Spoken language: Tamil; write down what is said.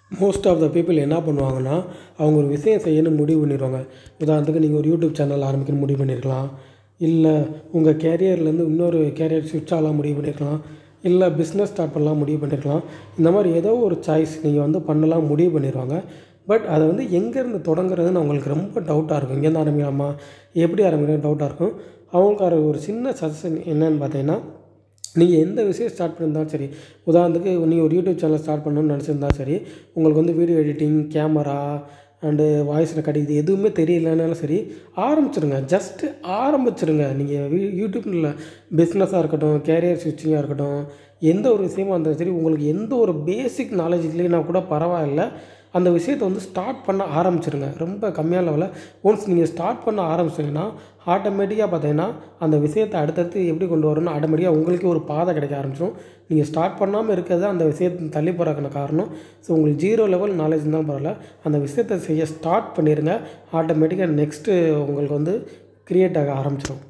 மோஸ்ட் ஆஃப் த பீப்புள் என்ன பண்ணுவாங்கன்னா அவங்க ஒரு விஷயம் செய்யணும்னு முடிவு பண்ணிடுவாங்க உதாரணத்துக்கு நீங்கள் ஒரு யூடியூப் சேனல் ஆரம்பிக்கணும்னு முடிவு பண்ணியிருக்கலாம் இல்லை உங்கள் கேரியர்லேருந்து இன்னொரு கேரியர் ஸ்விட்ச் ஆகலாம் முடிவு பண்ணியிருக்கலாம் இல்லை பிஸ்னஸ் ஸ்டார்ட் பண்ணலாம் முடிவு பண்ணியிருக்கலாம் இந்த மாதிரி ஏதோ ஒரு சாய்ஸ் நீங்கள் வந்து பண்ணலாம் முடிவு பண்ணிடுவாங்க பட் அதை வந்து எங்கேருந்து தொடங்குறதுன்னு அவங்களுக்கு ரொம்ப டவுட்டாக இருக்கும் இங்கேருந்து ஆரம்பிக்கலாமா எப்படி ஆரம்பிக்கணும் டவுட்டாக இருக்கும் அவங்களுக்கான ஒரு சின்ன சஜஷன் என்னன்னு பார்த்தீங்கன்னா நீங்கள் எந்த விஷயம் ஸ்டார்ட் பண்ணியிருந்தாலும் சரி உதாரணத்துக்கு நீங்கள் ஒரு யூடியூப் சேனல் ஸ்டார்ட் பண்ணணும்னு நினச்சிருந்தா சரி உங்களுக்கு வந்து video editing camera and voice recording இது எதுவுமே தெரியலனாலும் சரி ஆரம்பிச்சிருங்க ஜஸ்ட்டு ஆரம்பிச்சிருங்க நீங்கள் யூடியூப்பில் பிஸ்னஸாக இருக்கட்டும் கேரியர் ஸ்விட்சிங்காக இருக்கட்டும் எந்த ஒரு விஷயமா இருந்தாலும் சரி உங்களுக்கு எந்த ஒரு பேசிக் நாலேஜ் இல்லைன்னா கூட பரவாயில்ல அந்த விஷயத்தை வந்து ஸ்டார்ட் பண்ண ஆரம்பிச்சிருங்க ரொம்ப கம்மியான லெவலில் ஒன்ஸ் நீங்கள் ஸ்டார்ட் பண்ண ஆரம்பிச்சிங்கன்னா ஆட்டோமேட்டிக்காக பார்த்தீங்கன்னா அந்த விஷயத்தை அடுத்தடுத்து எப்படி கொண்டு வரணும்னு ஆட்டோமேட்டிக்காக உங்களுக்கே ஒரு பாதை கிடைக்க ஆரம்பிச்சிடும் நீங்கள் ஸ்டார்ட் பண்ணாமல் இருக்கிறது அந்த விஷயத்தை தள்ளி போகிறக்கான காரணம் ஸோ உங்களுக்கு ஜீரோ லெவல் நாலேஜ் இருந்தாலும் பரவாயில்ல அந்த விஷயத்தை செய்ய ஸ்டார்ட் பண்ணிடுங்க ஆட்டோமேட்டிக்காக நெக்ஸ்ட்டு உங்களுக்கு வந்து க்ரியேட் ஆக ஆரம்பிச்சிடும்